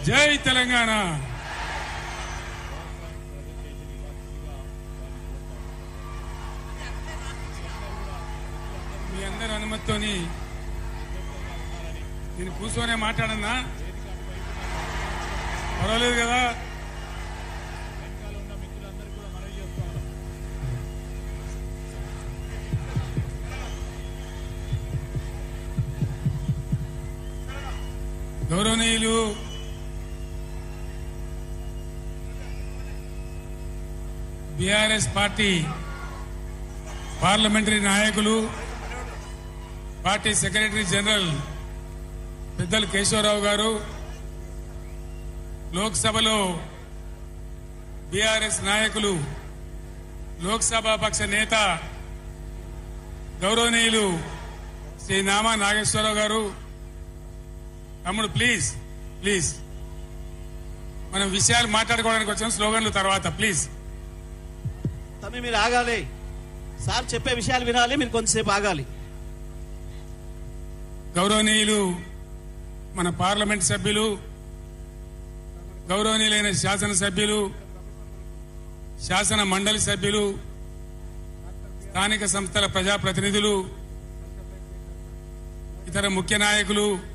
జై తెలంగాణ మీ అందరి అనుమతితోని నేను కూర్చొనే మాట్లాడన్నా పర్వాలేదు కదా గౌరవనీయులు బీఆర్ఎస్ పార్టీ పార్లమెంటరీ నాయకులు పార్టీ సెక్రటరీ జనరల్ పెద్దలు కేశవరావు గారు లోక్సభలో బీఆర్ఎస్ నాయకులు లోక్సభ పక్ష నేత గౌరవనీయులు శ్రీ నామా నాగేశ్వరరావు గారు తమ్ముడు ప్లీజ్ ప్లీజ్ మనం విషయాలు మాట్లాడుకోవడానికి వచ్చాం స్లోగన్లు తర్వాత ప్లీజ్ తమ్మి మీరు ఆగాలి సార్ చెప్పే విషయాలు వినాలి మీరు కొంతసేపు ఆగాలి గౌరవనీయులు మన పార్లమెంట్ సభ్యులు గౌరవనీయులైన శాసనసభ్యులు శాసన మండలి సభ్యులు స్థానిక సంస్థల ప్రజాప్రతినిధులు ఇతర ముఖ్య నాయకులు